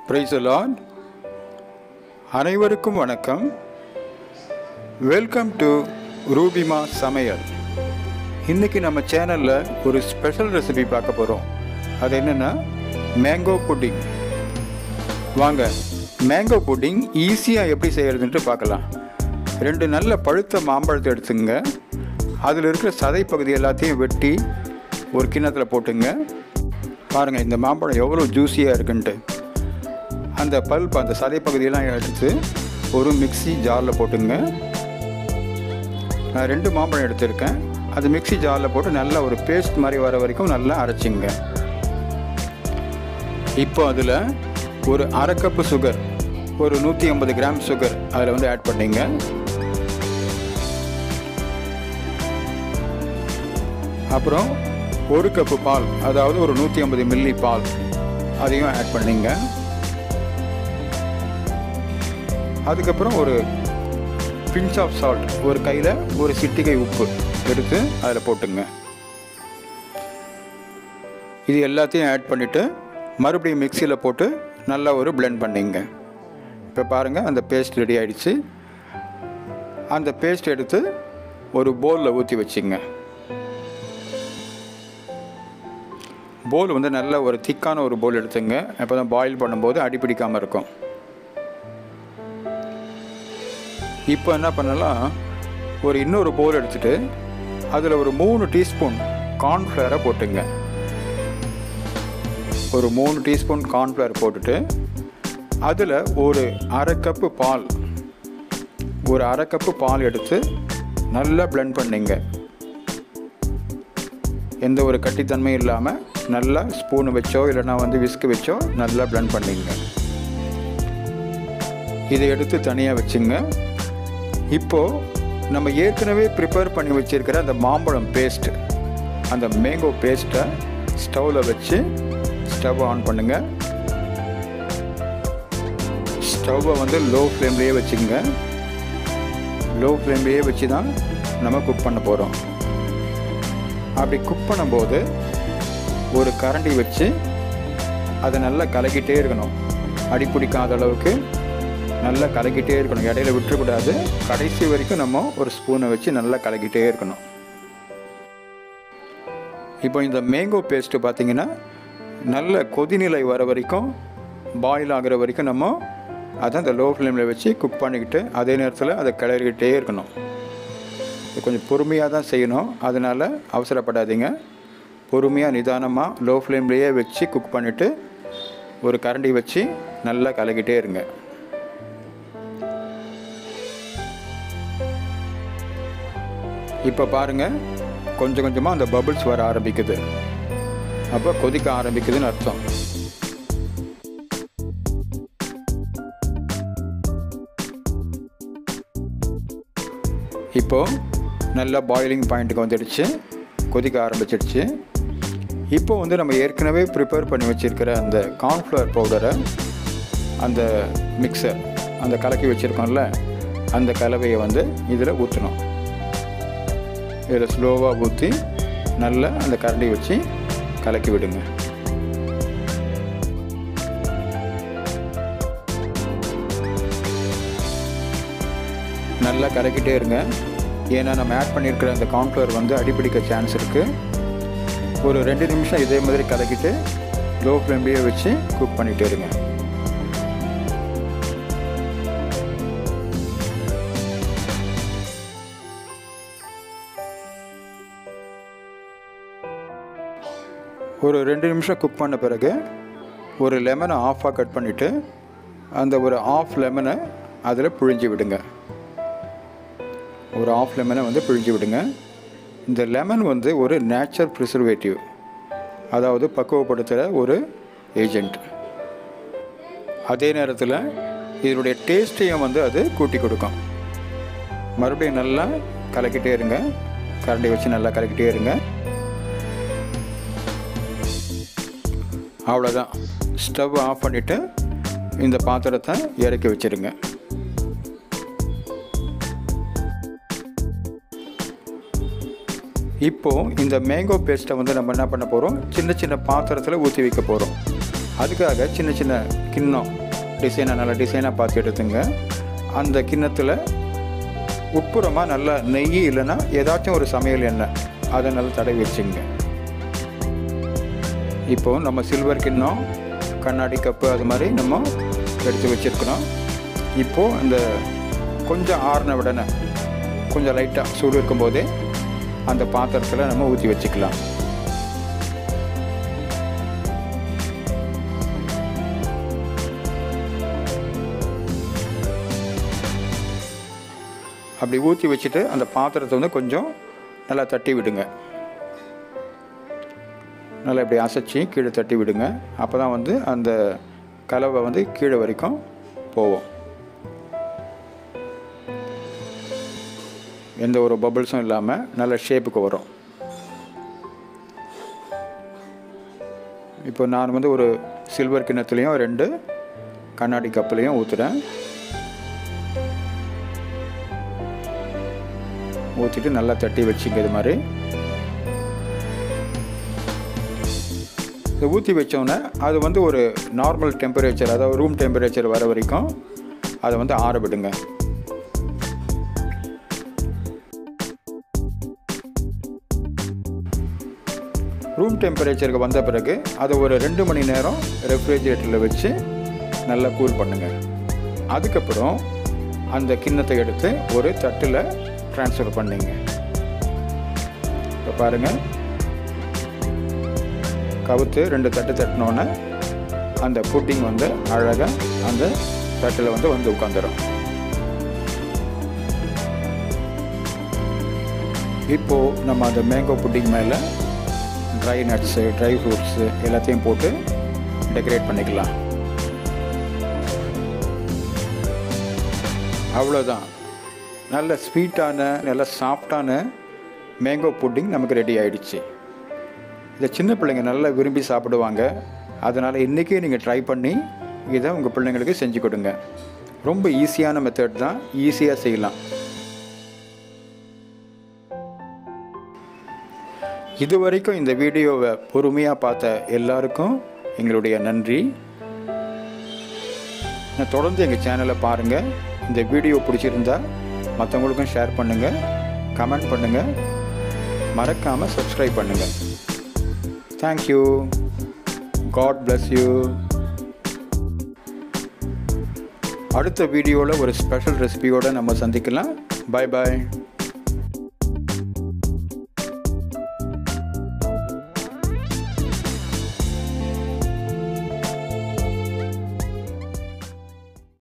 price Lord அனைவருக்கும் வணக்கம் welcome to ரூபிமா சமையல் இன்றைக்கி நம்ம சேனலில் ஒரு ஸ்பெஷல் ரெசிபி பார்க்க போகிறோம் அது என்னென்னா மேங்கோ புட்டிங் வாங்க மேங்கோ புட்டிங் ஈஸியாக எப்படி செய்கிறதுன்ட்டு பார்க்கலாம் ரெண்டு நல்ல பழுத்த மாம்பழத்தை எடுத்துங்க அதில் இருக்கிற சதை பகுதி எல்லாத்தையும் வெட்டி ஒரு கிண்ணத்தில் போட்டுங்க பாருங்கள் இந்த மாம்பழம் எவ்வளோ ஜூஸியாக இருக்குன்ட்டு அந்த பல்ப் அந்த சதை பகுதியெல்லாம் எடுத்து ஒரு மிக்ஸி ஜாரில் போட்டுங்க நான் ரெண்டு மாம்பழம் எடுத்திருக்கேன் அது மிக்ஸி ஜாரில் போட்டு நல்லா ஒரு பேஸ்ட் மாதிரி வர வரைக்கும் நல்லா அரைச்சிங்க இப்போ அதில் ஒரு அரை கப்பு சுகர் ஒரு நூற்றி ஐம்பது கிராம் சுகர் அதில் வந்து ஆட் பண்ணிங்க அப்புறம் ஒரு கப்பு பால் அதாவது ஒரு நூற்றி ஐம்பது மில்லி பால் அதையும் ஆட் பண்ணிங்க அதுக்கப்புறம் ஒரு பிஞ்ச் ஆஃப் சால்ட் ஒரு கையில் ஒரு சிட்டிகை உப்பு எடுத்து அதில் போட்டுங்க இது எல்லாத்தையும் ஆட் பண்ணிவிட்டு மறுபடியும் மிக்சியில் போட்டு நல்லா ஒரு பிளெண்ட் பண்ணிங்க இப்போ பாருங்கள் அந்த பேஸ்ட் ரெடி ஆகிடுச்சு அந்த பேஸ்ட் எடுத்து ஒரு பவுலில் ஊற்றி வச்சுங்க போல் வந்து நல்ல ஒரு திக்கான ஒரு போல் எடுத்துங்க அப்போ தான் பாயில் பண்ணும்போது அடிப்பிடிக்காமல் இருக்கும் இப்போ என்ன பண்ணலாம் ஒரு இன்னொரு போல் எடுத்துகிட்டு அதில் ஒரு மூணு டீஸ்பூன் கார்ன்ஃப்ளவரை போட்டுங்க ஒரு மூணு டீஸ்பூன் கார்ன்ஃப்ளவர் போட்டுட்டு அதில் ஒரு அரை கப்பு பால் ஒரு அரை கப்பு பால் எடுத்து நல்லா பிளெண்ட் பண்ணிங்க எந்த ஒரு கட்டித்தன்மையும் இல்லாமல் நல்லா ஸ்பூன் வச்சோ இல்லைனா வந்து விஸ்கு வச்சோ நல்லா பிளெண்ட் பண்ணிங்க இதை எடுத்து தனியாக வச்சுங்க இப்போது நம்ம ஏற்கனவே ப்ரிப்பேர் பண்ணி வச்சுருக்கிற அந்த மாம்பழம் பேஸ்ட்டு அந்த மேங்கோ பேஸ்ட்டை ஸ்டவ்வில் வச்சு ஸ்டவ் ஆன் பண்ணுங்கள் ஸ்டவ்வை வந்து லோ ஃப்ளேம்லேயே வச்சுங்க லோ ஃப்ளேம்லேயே வச்சு தான் நம்ம குக் பண்ண போகிறோம் அப்படி குக் பண்ணும்போது ஒரு கரண்டி வச்சு அதை நல்லா கலக்கிட்டே இருக்கணும் அடி பிடிக்காத அளவுக்கு நல்லா கலக்கிட்டே இருக்கணும் இடையில விட்டுறக்கூடாது கடைசி வரைக்கும் நம்ம ஒரு ஸ்பூனை வச்சு நல்லா கலக்கிட்டே இருக்கணும் இப்போ இந்த மேங்கோ பேஸ்ட்டு பார்த்திங்கன்னா நல்ல கொதிநிலை வர வரைக்கும் பாயில் ஆகிற வரைக்கும் நம்ம அதை அந்த லோ ஃப்ளேமில் வச்சு குக் பண்ணிக்கிட்டு அதே நேரத்தில் அதை கிளறிக்கிட்டே இருக்கணும் இது கொஞ்சம் பொறுமையாக தான் செய்யணும் அதனால் அவசரப்படாதீங்க பொறுமையாக நிதானமாக லோ ஃப்ளேம்லேயே வச்சு குக் பண்ணிவிட்டு ஒரு கரண்டி வச்சு நல்லா கலக்கிட்டே இருங்க இப்போ பாருங்கள் கொஞ்சம் கொஞ்சமாக அந்த பபிள்ஸ் வர ஆரம்பிக்குது அப்போ கொதிக்க ஆரம்பிக்குதுன்னு அர்த்தம் இப்போது நல்லா பாயிலிங் பாயிண்ட்டுக்கு வந்துடுச்சு கொதிக்க ஆரம்பிச்சிடுச்சு இப்போ வந்து நம்ம ஏற்கனவே ப்ரிப்பேர் பண்ணி வச்சுருக்கிற அந்த கார்ன்ஃப்ளவர் பவுடரை அந்த மிக்சர் அந்த கலக்கி வச்சுருக்கோம்ல அந்த கலவையை வந்து இதில் ஊற்றணும் இதில் ஸ்லோவாக ஊற்றி நல்லா அந்த கரண்டி வச்சு கலக்கி விடுங்க நல்லா கலக்கிட்டே இருங்க ஏன்னா நம்ம ஆட் பண்ணியிருக்கிற அந்த கார்ன்ஃப்ளவர் வந்து அடிப்பிடிக்க சான்ஸ் இருக்குது ஒரு ரெண்டு நிமிஷம் இதே மாதிரி கலக்கிட்டு லோ ஃப்ளேம்லேயே வச்சு குக் பண்ணிகிட்டே இருங்க ஒரு ரெண்டு நிமிஷம் குக் பண்ண பிறகு ஒரு லெமனை ஆஃபாக கட் பண்ணிவிட்டு அந்த ஒரு ஆஃப் லெமனை அதில் புழிஞ்சு விடுங்க ஒரு ஆஃப் லெமனை வந்து பிழிஞ்சு விடுங்க இந்த லெமன் வந்து ஒரு நேச்சர் ப்ரிசர்வேட்டிவ் அதாவது பக்குவப்படுத்துகிற ஒரு ஏஜெண்ட் அதே நேரத்தில் இதனுடைய டேஸ்ட்டையும் வந்து அது கூட்டி கொடுக்கும் மறுபடியும் நல்லா கலக்கிட்டே இருங்க கரண்டி வச்சு நல்லா கலக்கிட்டே இருங்க அவ்வளோதான் ஸ்டவ் ஆஃப் பண்ணிவிட்டு இந்த பாத்திரத்தை இறக்கி வச்சுருங்க இப்போது இந்த மேங்கோ பேஸ்ட்டை வந்து நம்ம என்ன பண்ண போகிறோம் சின்ன சின்ன பாத்திரத்தில் ஊற்றி வைக்க போகிறோம் அதுக்காக சின்ன சின்ன கிண்ணம் டிசைனாக நல்லா டிசைனாக பார்த்து எடுத்துங்க அந்த கிண்ணத்தில் உட்புறமாக நல்லா நெய் இல்லைன்னா ஏதாச்சும் ஒரு சமையல் எண்ணெய் அதை நல்லா தடவி வச்சுங்க இப்போது நம்ம சில்வர் கிண்ணம் கண்ணாடி கப்பு அது மாதிரி நம்ம எடுத்து வச்சுருக்கிறோம் இப்போது இந்த கொஞ்சம் ஆறின உடனே கொஞ்சம் லைட்டாக சூடு இருக்கும்போதே அந்த பாத்திரத்தில் நம்ம ஊற்றி வச்சுக்கலாம் அப்படி ஊற்றி வச்சுட்டு அந்த பாத்திரத்தை வந்து கொஞ்சம் நல்லா தட்டி விடுங்க நல்லா இப்படி அசைச்சி கீழே தட்டி விடுங்க அப்போ தான் வந்து அந்த கலவை வந்து கீழே வரைக்கும் போகும் எந்த ஒரு பபிள்ஸும் இல்லாமல் நல்ல ஷேப்புக்கு வரும் இப்போ நான் வந்து ஒரு சில்வர் கிண்ணத்துலேயும் ரெண்டு கண்ணாடி கப்புலேயும் ஊற்றுறேன் ஊற்றிட்டு நல்லா தட்டி வச்சுங்க இது மாதிரி இதை ஊற்றி வச்சோன்னே அது வந்து ஒரு நார்மல் டெம்பரேச்சர் அதாவது ரூம் டெம்பரேச்சர் வர வரைக்கும் அதை வந்து ஆற விடுங்க ரூம் டெம்பரேச்சருக்கு வந்த பிறகு அதை ஒரு ரெண்டு மணி நேரம் ரெஃப்ரிஜரேட்டரில் வச்சு நல்லா கூல் பண்ணுங்கள் அதுக்கப்புறம் அந்த கிண்ணத்தை எடுத்து ஒரு தட்டில் ட்ரான்ஸ்ஃபர் பண்ணிங்க இப்போ பாருங்கள் கவுத்து ரெண்டு தட்டு தட்டினோன்னே அந்த புட்டிங் வந்து அழகாக அந்த தட்டில் வந்து வந்து உட்காந்துரும் இப்போது நம்ம அந்த மேங்கோ புட்டிங் மேலே ட்ரை நட்ஸு ட்ரை ஃப்ரூட்ஸு எல்லாத்தையும் போட்டு டெக்கரேட் பண்ணிக்கலாம் அவ்வளோதான் நல்ல ஸ்வீட்டான நல்ல சாஃப்டான மேங்கோ புட்டிங் நமக்கு ரெடி ஆயிடுச்சு இதை சின்ன பிள்ளைங்க நல்லா விரும்பி சாப்பிடுவாங்க அதனால் இன்றைக்கே நீங்கள் ட்ரை பண்ணி இதை உங்கள் பிள்ளைங்களுக்கு செஞ்சு கொடுங்க ரொம்ப ஈஸியான மெத்தட் தான் ஈஸியாக செய்யலாம் இது வரைக்கும் இந்த வீடியோவை பொறுமையாக பார்த்த எல்லாருக்கும் எங்களுடைய நன்றி நான் தொடர்ந்து எங்கள் சேனலை பாருங்கள் இந்த வீடியோ பிடிச்சிருந்தா மற்றவங்களுக்கும் ஷேர் பண்ணுங்கள் கமெண்ட் பண்ணுங்கள் மறக்காமல் சப்ஸ்கிரைப் பண்ணுங்கள் தேங்க்யூ காட் bless யூ அடுத்த வீடியோவில் ஒரு ஸ்பெஷல் ரெசிபியோடு நம்ம சந்திக்கலாம் பாய் பாய்